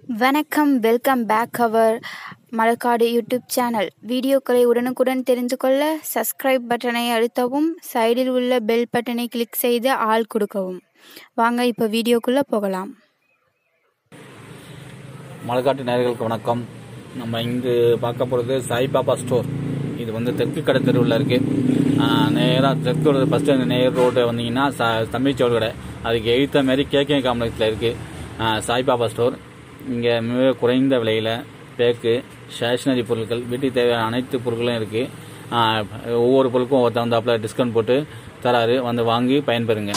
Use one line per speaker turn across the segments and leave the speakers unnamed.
வணக்கம் welcome back our Malakkadu YouTube channel வீடியோக்களை உடனுக்குடன் தெரிந்து கொள்ள சப்ஸ்கிரைப் பட்டனை அழுத்தவும் சைடில் உள்ள பெல் பட்டனை கிளிக் செய்து ஆள் கொடுக்கவும் வாங்க இப்போ வீடியோக்குள்ளே போகலாம்
மலைக்காட்டு நேயர்களுக்கு வணக்கம் நம்ம இங்கு பார்க்க போகிறது சாய்பாபா ஸ்டோர் இது வந்து தெற்கு கடை தெருவில் இருக்கு நேராக தெற்கு ரோடு ஃபஸ்ட்டு அந்த நேர் ரோடு வந்தீங்கன்னா ச தமிழ் சோறு கடை அதுக்கு எழுத்த மாதிரி கேகே காம்ப்ளெக்ஸில் இருக்குது சாய்பாபா ஸ்டோர் இங்கே மிக குறைந்த விலையில் பேக்கு ஸ்டேஷனரி பொருட்கள் வீட்டுக்கு தேவையான அனைத்து பொருட்களும் இருக்குது ஒவ்வொரு பொருளுக்கும் ஒவ்வொரு தகுந்தாப்புல டிஸ்கவுண்ட் போட்டு தராரு வந்து வாங்கி பயன்பெறுங்க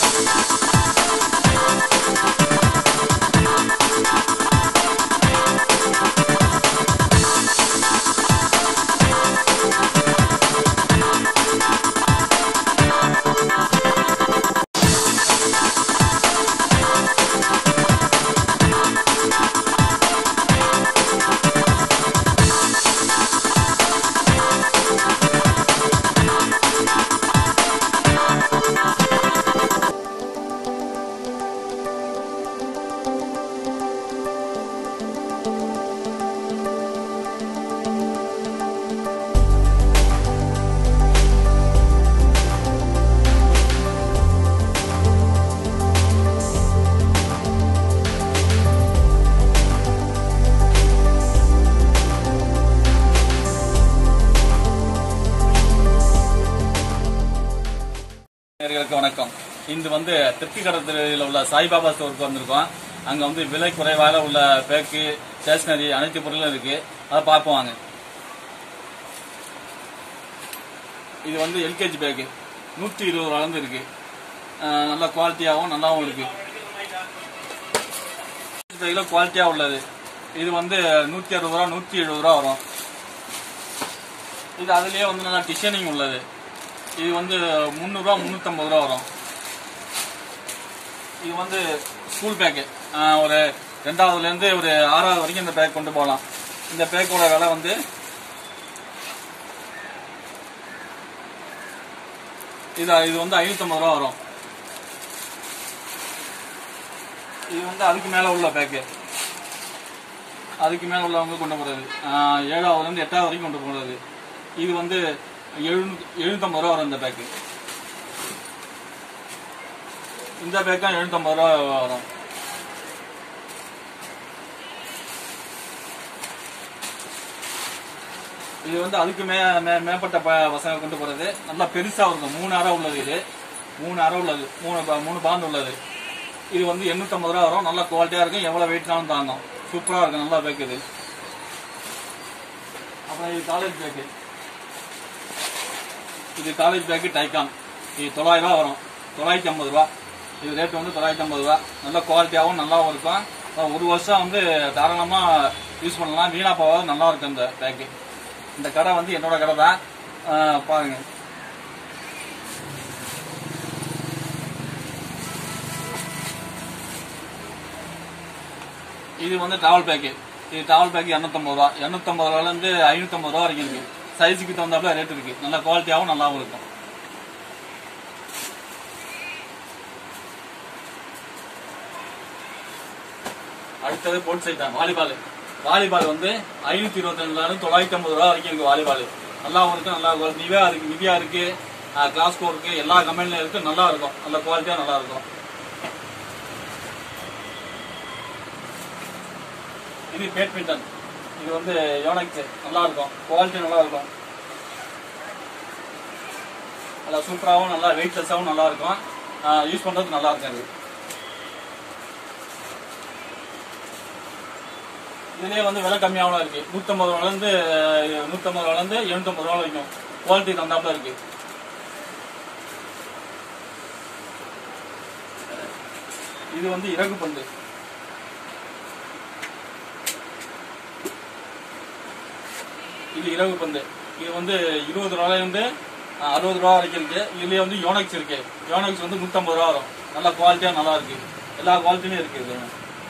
நேயர்களுக்கு வணக்கம் இன்று வந்து தெற்கு கடற்கரையில் உள்ள சாய்பாபா ஸ்டோருக்கு வந்திருக்கோம் அங்க வந்து விலை குறைவால உள்ள பேக்கு ஸ்டேஷனரி அனைத்து பொருளும் இருக்கு அதை பார்ப்போம் வாங்க இது வந்து எல்கேஜி பேக்கு நூற்றி இருபது ரூபாலேருந்து இருக்கு அஹ் நல்ல குவாலிட்டியாகவும் நல்லாவும் இருக்கு பேக்கில் குவாலிட்டியாக உள்ளது இது வந்து நூற்றி அறுபது ரூபா நூற்றி எழுபது ரூபா வரும் இது அதுலயே வந்து நல்லா டிசைனிங் உள்ளது இது வந்து முந்நூறுரூவா முந்நூற்றம்பது ரூபா வரும் இது வந்து ஸ்கூல் பேக்கு ஒரு ரெண்டாவதுலேருந்து ஒரு ஆறாவது வரைக்கும் இந்த பேக் கொண்டு போகலாம் இந்த பேக்கோட விலை வந்து இது இது வந்து ஐநூற்றம்பது ரூபா வரும் இது வந்து அதுக்கு மேலே உள்ள பேக்கு அதுக்கு மேலே உள்ளவங்க கொண்டு போகிறது ஏழாவதுலேருந்து எட்டாவது வரைக்கும் கொண்டு போகிறது இது வந்து எழுநூத்தி எழுநூத்தம்பது ரூபா வரும் இந்த பேக்கு இந்த பேக்கா எழுநூத்தம்பது ரூபா வரும் இது வந்து அதுக்கு மே மே- மேற்பட்ட ப- பசங்க கொண்டு போறது நல்லா பெருசா இருக்கும் மூணு அறை உள்ளது இது மூணு அறை உள்ளது மூணு ப- மூணு பாந்து உள்ளது இது வந்து எண்ணூத்தம்பது ரூபா வரும் நல்ல குவாலிட்டியா இருக்கும் எவ்வளவு வெயிட்னாலும் தாங்கும் சூப்பரா இருக்கும் நல்லா பேக் இது அப்புறம் இது காலேஜ் பேக்கு இது காலேஜ் பேக்கு டைக்கான் இது தொள்ளாயிரம் ரூபா வரும் தொள்ளாயிரத்தி ஐம்பது ரூபா இது ரேட் வந்து தொள்ளாயிரத்தி ஐம்பது ரூபா நல்ல குவாலிட்டியாகவும் நல்லாவும் இருக்கும் அப்புறம் ஒரு வருஷம் வந்து தாராளமாக யூஸ் பண்ணலாம் வீணா போகாது நல்லா இருக்கும் இந்த பேக்கு இந்த கடை வந்து என்னோட கடை தான் ஆஹ் பாருங்க இது வந்து டிராவல் பேக்கு இது டிராவல் பேக் இரநூத்தம்பது ரூபா இரநூத்தம்பது ரூபாலேருந்து ஐநூற்றம்பது ரூபா வரைக்கும் இருக்கு சைஸுக்கு தகுந்தாப்புல ரேட் இருக்கு நல்ல குவாலிட்டியாகவும் நல்லாவும் இருக்கும் அடுத்தது போட் சைட் தான் வாலிபால் வாலிபால் வந்து ஐநூத்தி இருபத்தி ரெண்டுல தொள்ளாயிரத்தி ஐம்பது ரூபா வரைக்கும் இருக்கு வாலிபால் நல்லாவும் இருக்கு நல்லா இருக்கும் நிவியா இருக்கு நிவியா இருக்கு கிளாஸ்கோ இருக்கு எல்லா கம்பெனிலும் இருக்கு நல்லா இருக்கும் நல்ல குவாலிட்டியா நல்லா இருக்கும் இது பேட்மிண்டன் இது வந்து யோனக்ஸ் நல்லா இருக்கும் குவாலிட்டி நல்லா இருக்கும் நல்லா சூப்பராகவும் நல்லா வெயிட்லெஸ்ஸாகவும் நல்லா இருக்கும் யூஸ் பண்றதுக்கு நல்லா இருக்கும் இது இதுலயே வந்து விலை கம்மியாகவும் இருக்கு நூத்தம்பது ரூபாலேருந்து நூத்தம்பது ரூபாலேருந்து எழுநூத்தம்பது ரூபா வரைக்கும் குவாலிட்டி தந்தாப்புல இருக்கு இது வந்து இறகு பந்து இது இறகு பந்து இது வந்து இருபது ரூபாயிலிருந்து அறுபது ரூபா வரைக்கும் இருக்கு இதுலயே வந்து யோனக்ஸ் இருக்கு யோனக்ஸ் வந்து நூத்தம்பது ரூபா வரும் நல்லா குவாலிட்டியா நல்லா இருக்கு எல்லா குவாலிட்டியும் இருக்கு இது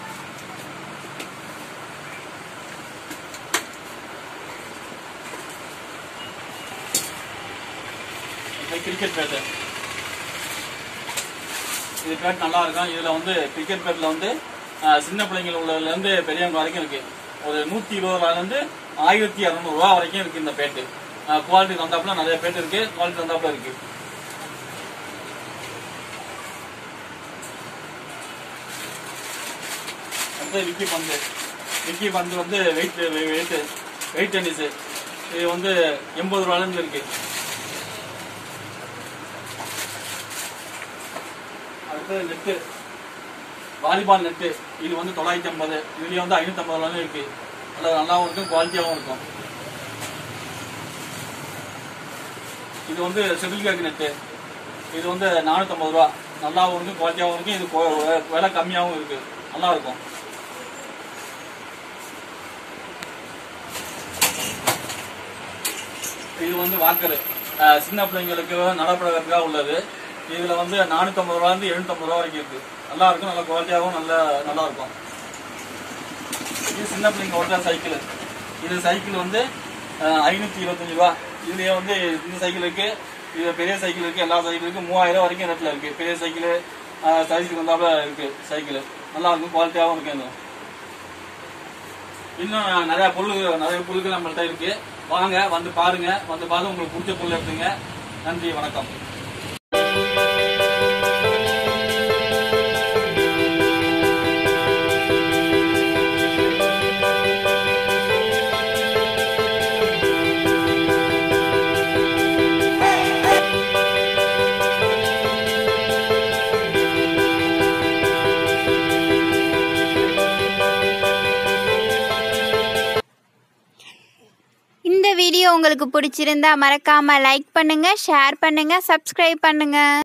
கிரிக்கெட் பேட்டு இது பேட் நல்லா இருக்கும் இதுல வந்து கிரிக்கெட் பேட்ல வந்து அஹ், சின்ன பிள்ளைங்க உள்ளதுலேருந்து பெரியவங்க வரைக்கும் இருக்கு ஒரு நூற்றி இருபது ரூபாயிலேருந்து ஆயிரத்தி இரநூறுவா வரைக்கும் இருக்கு இந்த பேட்டு குவாலிட்டி தந்தாப்புல நிறைய பேட்டு இருக்கு குவாலிட்டி தந்தாப்புல இருக்கு அடுத்து விக்கி பந்து விக்கி பந்து வந்து வெயிட் வெயிட் வெயிட் டென்னிஸ் இது வந்து எண்பது ரூபாயிலேருந்து இருக்கு அடுத்து நெட்டு வாலிபால் நெட்டு இது வந்து தொள்ளாயிரத்தி ஐம்பது இதுலயே வந்து ஐநூத்தி ஐம்பது ரூபாயும் இருக்கு நல்லா நல்லாவும் இருக்கும் குவாலிட்டியாகவும் இருக்கும் இது வந்து செபில் கேக் நெட்டு இது வந்து நானூற்றம்பது ரூபா நல்லாவும் இருக்கும் குவாலிட்டியாகவும் இருக்கும் இது கொ- விலை கம்மியாகவும் இருக்கு நல்லா இருக்கும் இது வந்து வாக்கர் சின்ன பிள்ளைங்களுக்கு நடப்பழகிறதுக்காக உள்ளது இதுல வந்து நானூற்றம்பது ரூபா இருந்து எழுநூத்தம்பது ரூபா வரைக்கும் இருக்கு நல்லா இருக்கும் நல்ல குவாலிட்டியாகவும் நல்ல நல்லா இருக்கும் இது சின்ன பிள்ளைங்க ஓட்டுற சைக்கிள் இது சைக்கிள் வந்து ஐநூற்றி இருபத்தஞ்சு ரூபா இதுலயே வந்து இந்த சைக்கிள் இருக்கு இது பெரிய சைக்கிள் இருக்கு எல்லா சைக்கிள் இருக்கு மூவாயிரம் வரைக்கும் ரேட்ல இருக்கு பெரிய சைக்கிள் சைஸுக்கு வந்தாப்புல இருக்கு சைக்கிள் நல்லா இருக்கும் குவாலிட்டியாகவும் இருக்கு இந்த இன்னும் நிறைய பொருள் நிறைய பொருட்கள் நம்மள்ட்ட இருக்கு வாங்க வந்து பாருங்க வந்து பார்த்து உங்களுக்கு பிடிச்ச பொருள் எடுத்துங்க நன்றி வணக்கம்
இந்த வீடியோ உங்களுக்கு பிடிச்சிருந்தா மறக்காம லைக் பண்ணுங்க ஷேர் பண்ணுங்க சப்ஸ்கிரைப் பண்ணுங்க